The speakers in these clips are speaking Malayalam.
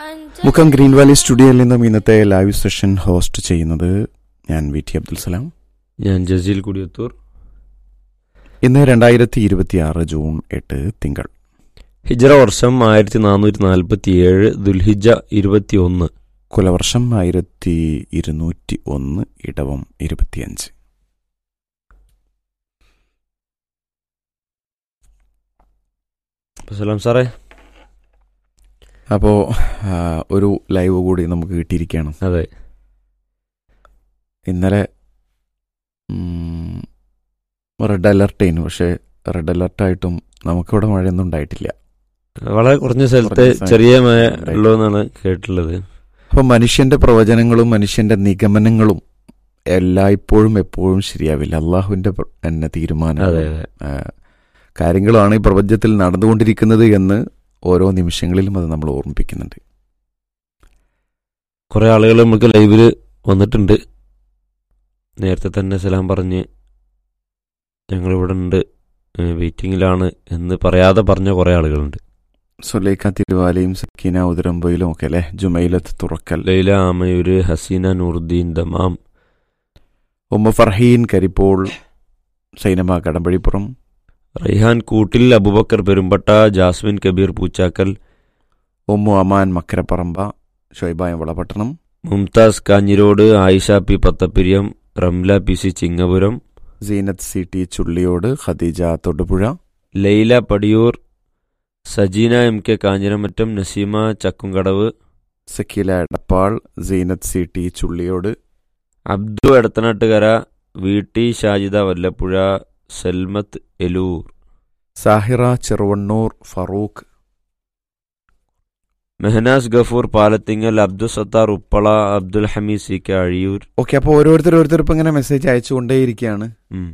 മുക്കം ഗ്രീൻ വാലി സ്റ്റുഡിയോയിൽ നിന്നും ഇന്നത്തെ ലൈവ് സെഷൻ ഹോസ്റ്റ് ചെയ്യുന്നത് ഞാൻ വി ടി അബ്ദുൽ സലാം ഞാൻ ജസീൽ കുടിയത്തൂർ ഇന്ന് രണ്ടായിരത്തി ഇരുപത്തിയാറ് ജൂൺ എട്ട് തിങ്കൾ ഹിജറ വർഷം ആയിരത്തി നാനൂറ്റി നാൽപ്പത്തി ഏഴ് ദുൽഹിജ ഇരുപത്തി ഒന്ന് കുലവർഷം ആയിരത്തി ഇരുന്നൂറ്റി ഒന്ന് ഇടവം ഇരുപത്തിയഞ്ച് സലാം സാറേ അപ്പോൾ ഒരു ലൈവ് കൂടി നമുക്ക് കിട്ടിയിരിക്കുകയാണ് അതെ ഇന്നലെ റെഡ് അലർട്ടേനു പക്ഷേ റെഡ് അലർട്ടായിട്ടും നമുക്കിവിടെ മഴയൊന്നും ഉണ്ടായിട്ടില്ല വളരെ കുറഞ്ഞ സ്ഥലത്ത് കുറഞ്ഞ സ്ഥലത്ത് ചെറിയ മഴ ഉണ്ടായി. ഉള്ളൂ എന്നാണ് കേട്ടിട്ടുള്ളത് അപ്പം മനുഷ്യന്റെ പ്രവചനങ്ങളും മനുഷ്യന്റെ നിഗമനങ്ങളും എല്ലായ്പ്പോഴും എപ്പോഴും ശരിയാവില്ല അള്ളാഹുവിന്റെ പ്ര- തന്നെ തീരുമാനം അതെ അതെ ആ, കാര്യങ്ങളാണ് ഈ പ്രപഞ്ചത്തിൽ നടന്നുകൊണ്ടിരിക്കുന്നത് എന്ന് ഓരോ നിമിഷങ്ങളിലും അത് നമ്മൾ ഓർമ്മിപ്പിക്കുന്നുണ്ട് കുറെ ആളുകൾ നമുക്ക് ലൈവില് വന്നിട്ടുണ്ട് നേരത്തെ തന്നെ സലാം പറഞ്ഞ് ഞങ്ങളിവിടെ ഉണ്ട് വെയിറ്റിങ്ങിലാണ് എന്ന് പറയാതെ പറഞ്ഞ കുറെ ആളുകളുണ്ട് സുലൈഖ തിരുവാലയും സക്കീന ഉദരമ്പയിലും ഒക്കെ അല്ലെ ജുമൈലത്ത് തുറക്കൽ ലൈല ആമയൂര് ഹസീന നൂറുദ്ദീൻ ദമാം ഉമ്മ ഫർഹീൻ കരിപ്പോൾ സൈനമ കടമ്പഴിപ്പുറം റൈഹാൻ കൂട്ടിൽ അബുബക്കർ പെരുമ്പട്ട ജാസ്മിൻ കബീർ പൂച്ചാക്കൽ ഉമ്മു അമാൻ മക്കരപ്പറമ്പ ഷൊയ്ബായം Valapattanam Mumtaz Kanhirode Ayisha P Pathappiriyam Ramla P C Chingapuram Seenath C T Chulliyode Khadeeja Thodupuzha Laila Padiyoor Sajeena M K Kanjiramattom Naseema Chakkumkadavu Sakeela Edappal Seenath C T Chulliyode Abdu Edathanattukara V T Shajida Vallapuzha Salmath Eloor Sahira Cheruvannur Farook Mehnaz Gafoor Palathingal Abdul Sathar Uppala Abdul Hameed C K Azhiyur okay അപ്പോൾ ഓരോരുത്തർ ഓരോരുത്തർ ഇപ്പം ഇങ്ങനെ മെസ്സേജ് അയച്ചുകൊണ്ടേയിരിക്കുകയാണ് ഉം.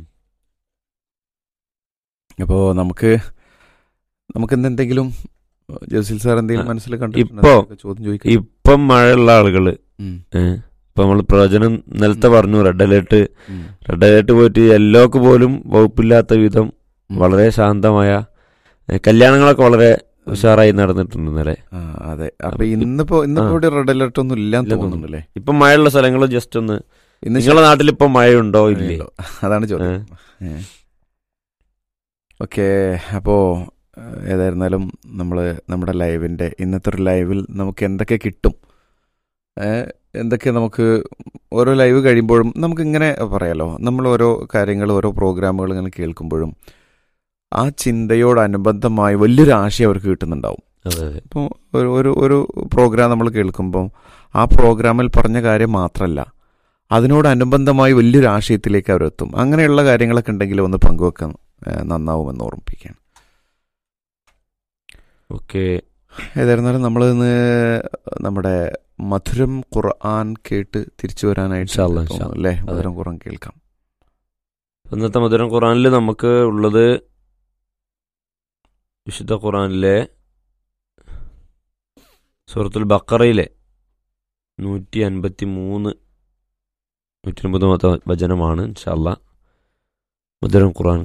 അപ്പോൾ നമുക്ക് നമുക്ക് ഇന്ന് എന്തെങ്കിലും ജസീൽ സാർ എന്തെങ്കിലും ആ, മനസ്സിൽ ഇപ്പോ കണ്ടു ചോദ്യം ചോദിക്കാം ഇപ്പം മഴയുള്ള ആളുകള് ഉം, ഏഹ് ഇപ്പൊ നമ്മൾ പ്രവചനം നേരത്തെ ഉം. പറഞ്ഞു റെഡ് അലേർട്ട് ഉം, റെഡ് അലേർട്ട് പോയിട്ട് യെല്ലോക്ക് പോലും വകുപ്പില്ലാത്ത വിധം ഉം. വളരെ ശാന്തമായ ഏഹ് കല്യാണങ്ങളൊക്കെ വളരെ ഉഷാറായി നടന്നിട്ടുണ്ട് ഇന്നലെ ആ, അതെ അപ്പൊ ഇന്നിപ്പോ ഇന്നിപ്പോ ആ. ഇവിടെ റെഡ് അലർട്ട് ഒന്നും ഇല്ലാന്ന് ഇല്ലെന്ന് തോന്നുന്നുണ്ടല്ലേ ഇപ്പൊ മഴയുള്ള സ്ഥലങ്ങൾ ജസ്റ്റ് ഒന്ന് ഇന്ന് നിങ്ങളുടെ നാട്ടിൽ ഇപ്പൊ മഴയുണ്ടോ ഇല്ലേ ശ- അതാണ് ചോദ്യം ഓക്കെ അപ്പോ ഏഹ്, ഏതായിരുന്നാലും നമ്മൾ നമ്മുടെ ലൈവിന്റെ ഇന്നത്തെ ഒരു ലൈവിൽ നമുക്ക് എന്തൊക്കെ കിട്ടും ഏഹ്, എന്തൊക്കെ നമുക്ക് ഓരോ ലൈവ് കഴിയുമ്പോഴും നമുക്ക് ഇങ്ങനെ പറയാലോ നമ്മൾ ഓരോ കാര്യങ്ങൾ ഓരോ പ്രോഗ്രാമുകൾ ഇങ്ങനെ കേൾക്കുമ്പോഴും ആ ചിന്തയോടനുബന്ധമായി വലിയൊരു ആശയം അവർക്ക് കിട്ടുന്നുണ്ടാവും അതെ അതെ ഇപ്പോൾ ഒരു ഒരു ഒരു പ്രോഗ്രാം നമ്മൾ കേൾക്കുമ്പോൾ ആ പ്രോഗ്രാമിൽ പറഞ്ഞ കാര്യം മാത്രമല്ല അതിനോടനുബന്ധമായി വലിയൊരു ആശയത്തിലേക്ക് അവരെത്തും അങ്ങനെയുള്ള കാര്യങ്ങളൊക്കെ ഉണ്ടെങ്കിൽ ഒന്ന് പങ്കുവെക്കാൻ ഏഹ്, നന്നാവുമെന്ന് ഓർമ്മിപ്പിക്കുകയാണ് ഓക്കെ ഏതായിരുന്നാലും നമ്മൾ ഇന്ന് നമ്മുടെ മധുരം ഖുർആൻ കേട്ട് തിരിച്ചു വരാനായിട്ട് ഇൻഷാ അല്ലാ, ഇൻഷാ തോന്നുന്നു, അല്ലേ മധുരം ഖുർആൻ കേൾക്കാം ഇന്നത്തെ മധുരം ഖുറാനിൽ നമുക്ക് ഉള്ളത് വിശുദ്ധ ഖുറാനിലെ സൂറത്തുൽ ബക്കറയിലെ നൂറ്റി അൻപത്തി മൂന്ന് നൂറ്റി അൻപത് വചനമാണ് ഇൻഷാല്ല മധുരം ഖുറാൻ